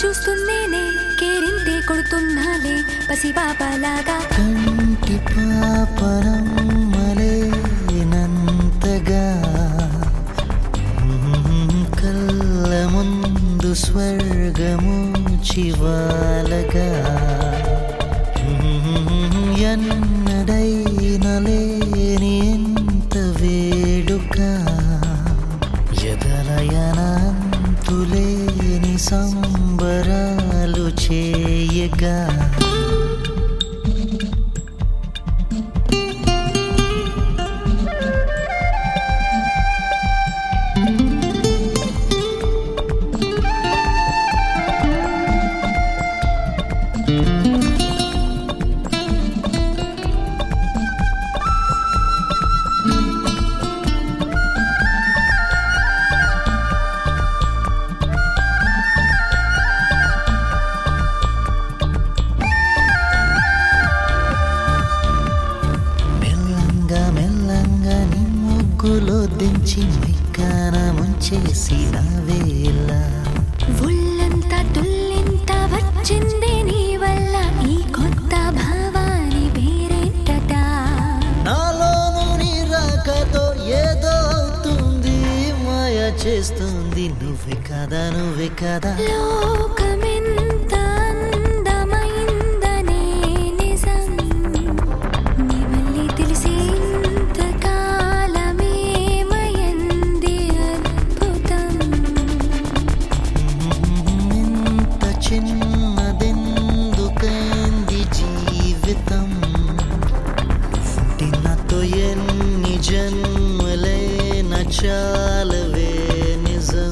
చూస్తుందేనే కేరింతే కొడుతున్నాలే పసిపాపలాగా కంటి పాపరమ్మలేనంతగా కళ్ళ ముందు స్వర్గము చివాలగా ఎన్నడైన లేని ఎంత వేడుక ఎదలయనంతులేని సంబరాలు చేయగా మెల్లంగా మెల్లంగా నీ ముగ్గులో దించి మెక్కాన ముంచేసి నా వేళ ఒళ్ళంతా తుల్లింత వచ్చిందే నీ వల్ల ఈ కొత్త భావాని పేరేంటట నాలోను నీ రాకతో ఏదో అవుతుంది మాయ చేస్తుంది నువ్వే కదా నువ్వే కదా లోకమెంత అందమైందనే నిజం నీ వల్లే తెలిసి ఇంతకాలమేమయంది అద్భుతం ఇంత చిన్నదెందుకైంది జీవితం పుట్టినతో ఎన్ని జన్మలైన చాలవే నిజం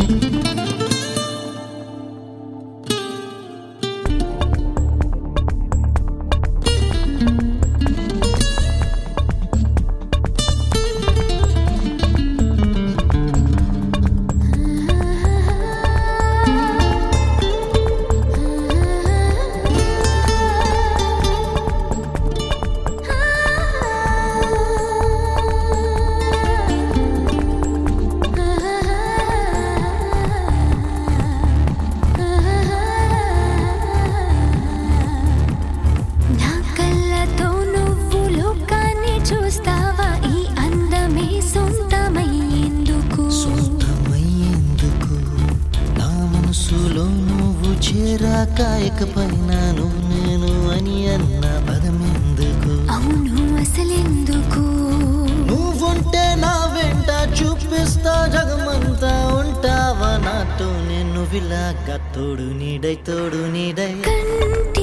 నా కళ్ళతో నువ్వు లోకాన్ని చూస్తావా ఈ అందమే సొంతమయ్యేందుకు సొంతమయ్యేందుకు నా మనసులో నువ్వు చేరాక ఇకపైన నువ్వు నేను అని అన్న పదమెందుకు అవును అసలెందుకు నువ్వుంటే నా వెంట చూపిస్తా జగమంతా ఉంటావా నాతో నేను విలాగా తోడు నీడై తోడు నీడై కంటి